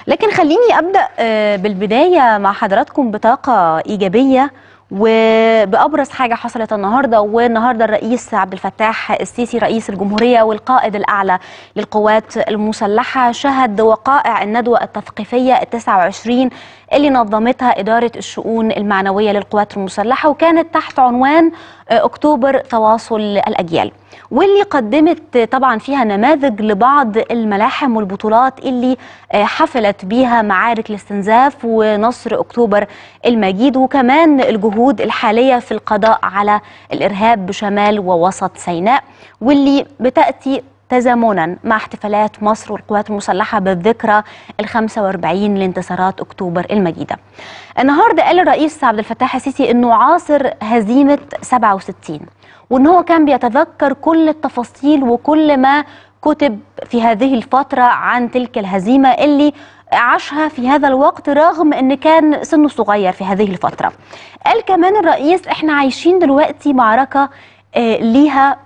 لكن خليني ابدا آه، بالبدايه مع حضراتكم بطاقه ايجابيه وبابرز حاجه حصلت النهارده والنهارده الرئيس عبد الفتاح السيسي رئيس الجمهوريه والقائد الاعلى للقوات المسلحه شهد وقائع الندوه التثقيفيه ال 29 اللي نظمتها اداره الشؤون المعنويه للقوات المسلحه وكانت تحت عنوان آه، اكتوبر تواصل الاجيال واللي قدمت طبعا فيها نماذج لبعض الملاحم والبطولات اللي آه، حفلت بيها معارك الاستنزاف ونصر اكتوبر المجيد وكمان الجهود الحاليه في القضاء على الارهاب بشمال ووسط سيناء واللي بتاتي تزامنا مع احتفالات مصر والقوات المسلحة بالذكرى ال 45 لانتصارات أكتوبر المجيدة النهاردة قال الرئيس عبد الفتاح السيسي أنه عاصر هزيمة 67 وأنه هو كان بيتذكر كل التفاصيل وكل ما كتب في هذه الفترة عن تلك الهزيمة اللي عاشها في هذا الوقت رغم ان كان سنه صغير في هذه الفترة قال كمان الرئيس احنا عايشين دلوقتي معركة آه، ليها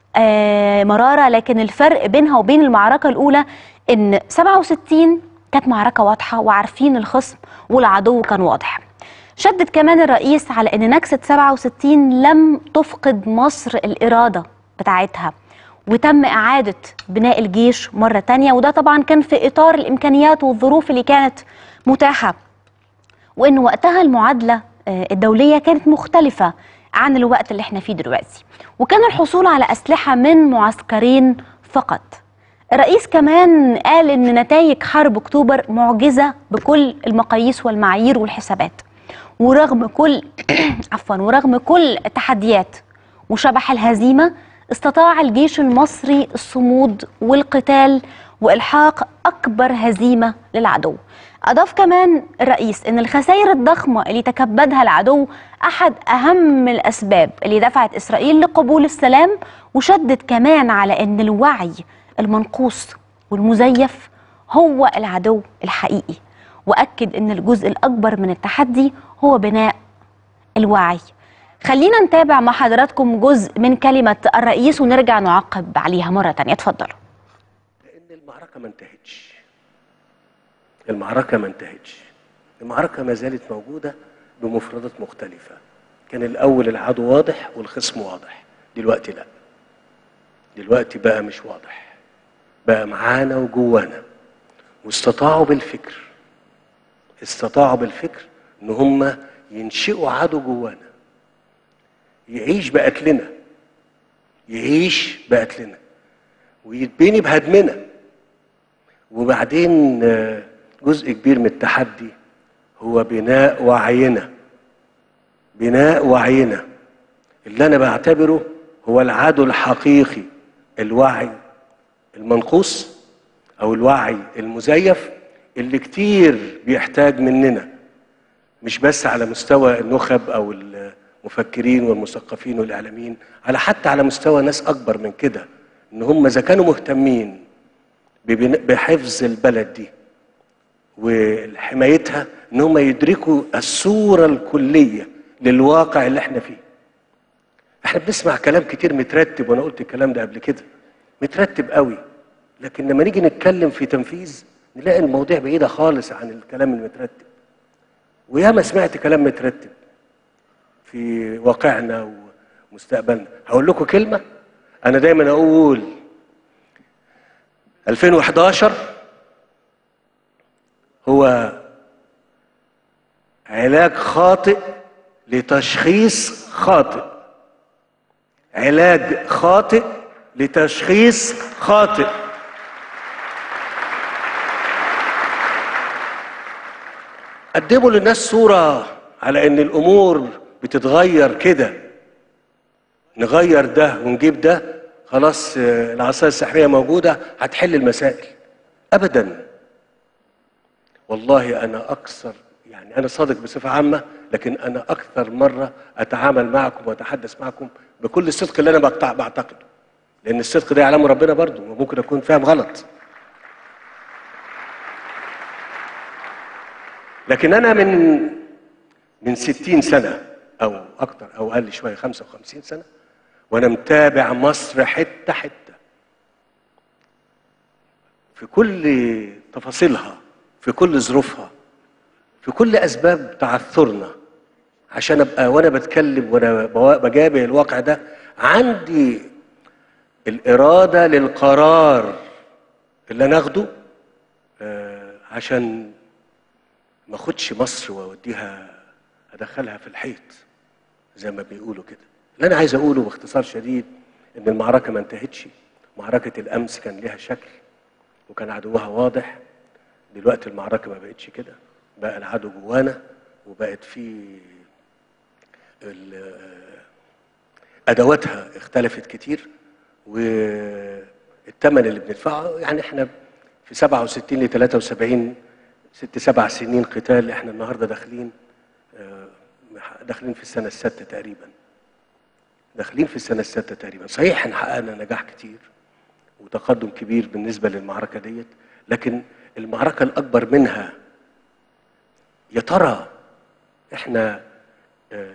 آه، مرارة لكن الفرق بينها وبين المعركة الأولى إن 67 كانت معركة واضحة وعارفين الخصم والعدو كان واضح شدد كمان الرئيس على إن نكسة 67 لم تفقد مصر الإرادة بتاعتها وتم إعادة بناء الجيش مرة تانية وده طبعا كان في إطار الإمكانيات والظروف اللي كانت متاحة وإن وقتها المعادلة آه، الدولية كانت مختلفة عن الوقت اللي احنا فيه دلوقتي وكان الحصول على أسلحة من معسكرين فقط الرئيس كمان قال إن نتائج حرب أكتوبر معجزة بكل المقاييس والمعايير والحسابات ورغم كل عفوا ورغم كل التحديات وشبح الهزيمة استطاع الجيش المصري الصمود والقتال وإلحاق أكبر هزيمة للعدو أضاف كمان الرئيس أن الخسائر الضخمة اللي تكبدها العدو أحد أهم الأسباب اللي دفعت إسرائيل لقبول السلام وشدد كمان على أن الوعي المنقوص والمزيف هو العدو الحقيقي وأكد أن الجزء الأكبر من التحدي هو بناء الوعي خلينا نتابع مع حضراتكم جزء من كلمة الرئيس ونرجع نعقب عليها مرة تانية اتفضلوا لان المعركه ما انتهتش المعركه ما انتهتش المعركه ما زالت موجوده بمفردات مختلفه كان الاول العدو واضح والخصم واضح دلوقتي لا دلوقتي بقى مش واضح بقى معانا وجوانا واستطاعوا بالفكر استطاعوا بالفكر ان هم ينشئوا عدو جوانا يعيش بقتلنا يعيش بقتلنا ويتبني بهدمنا وبعدين آه، جزء كبير من التحدي هو بناء وعينا بناء وعينا اللي انا بعتبره هو العدو الحقيقي الوعي المنقوص او الوعي المزيف اللي كتير بيحتاج مننا مش بس على مستوى النخب او المفكرين والمثقفين والاعلاميين على حتى على مستوى ناس اكبر من كده ان هم اذا كانوا مهتمين ببناء- بحفظ البلد دي وحمايتها ان هم يدركوا الصوره الكليه للواقع اللي احنا فيه احنا بنسمع كلام كتير مترتب وانا قلت الكلام ده قبل كده مترتب قوي لكن لما نيجي نتكلم في تنفيذ نلاقي المواضيع بعيده خالص عن الكلام المترتب وياما سمعت كلام مترتب في واقعنا ومستقبلنا هقول لكم كلمه انا دايما اقول 2011 هو علاج خاطئ لتشخيص خاطئ علاج خاطئ لتشخيص خاطئ قدموا للناس صورة على ان الامور بتتغير كده نغير ده ونجيب ده خلاص آه، العصاية السحرية موجودة هتحل المسائل ابدا والله انا اكثر يعني انا صادق بصفة عامة لكن انا اكثر مرة اتعامل معكم واتحدث معكم بكل الصدق اللي انا بقتع- بعتقده لان الصدق ده يعلمه ربنا برضه وممكن اكون فاهم غلط لكن انا من من 60 سنه او اكتر او اقل شويه 55 سنه وانا متابع مصر حته حته في كل تفاصيلها في كل ظروفها في كل اسباب تعثرنا عشان ابقى وانا بتكلم وانا بوا- بجابه الواقع ده عندي الاراده للقرار اللي انا اخده آه، عشان ما اخدش مصر واوديها ادخلها في الحيط زي ما بيقولوا كده اللي انا عايز اقوله باختصار شديد ان المعركه ما انتهتش معركه الامس كان لها شكل وكان عدوها واضح دلوقتي المعركه ما بقتش كده بقى العدو جوانا وبقت في ال- ادواتها اختلفت كتير والثمن اللي بندفعه يعني احنا في 67 ل 73 ست سبع سنين قتال احنا النهارده داخلين آه، داخلين في السنه السادسه تقريبا داخلين في السنه السادسه تقريبا صحيح احنا حققنا نجاح كتير وتقدم كبير بالنسبه للمعركه ديت لكن المعركه الاكبر منها يا ترى احنا آه،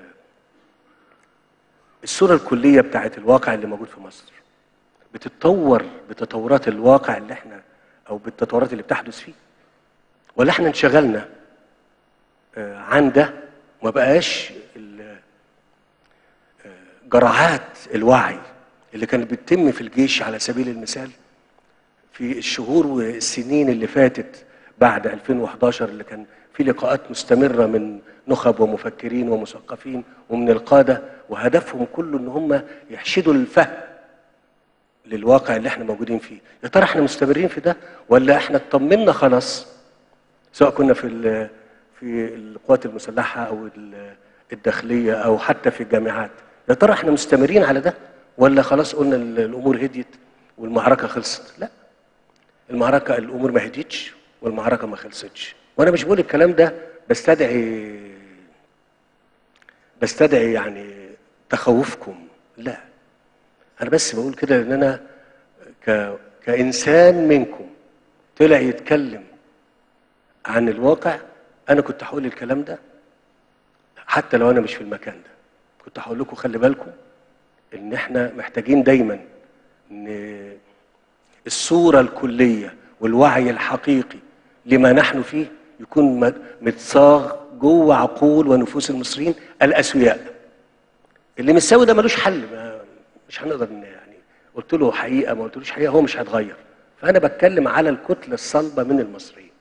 الصوره الكليه بتاعت الواقع اللي موجود في مصر بتتطور بتطورات الواقع اللي احنا او بالتطورات اللي بتحدث فيه ولا احنا انشغلنا آه، عن ده ما بقاش ال- آه، جرعات الوعي اللي كانت بتتم في الجيش على سبيل المثال في الشهور والسنين اللي فاتت بعد 2011 اللي كان في لقاءات مستمرة من نخب ومفكرين ومثقفين ومن القادة وهدفهم كله ان هم يحشدوا الفهم للواقع اللي احنا موجودين فيه يا ترى احنا مستمرين في ده ولا احنا اطمنا خلاص سواء كنا في ال- في القوات المسلحة او ال- الداخلية او حتى في الجامعات يا ترى احنا مستمرين على ده ولا خلاص قلنا ال- الامور هديت والمعركة خلصت لا المعركة الأمور ما هديتش والمعركة ما خلصتش وأنا مش بقول الكلام ده بستدعي بستدعي يعني تخوفكم لا أنا بس بقول كده إن أنا ك... كإنسان منكم طلع يتكلم عن الواقع أنا كنت هقول الكلام ده حتى لو أنا مش في المكان ده كنت هقول لكم خلي بالكم إن إحنا محتاجين دايما إن الصورة الكلية والوعي الحقيقي لما نحن فيه يكون م- متصاغ جوه عقول ونفوس المصريين الأسوياء اللي مش سوي ده ملوش حل ما مش هنقدر ن- يعني قلت له حقيقة ما قلتلوش حقيقة هو مش هيتغير فأنا بتكلم على الكتلة الصلبة من المصريين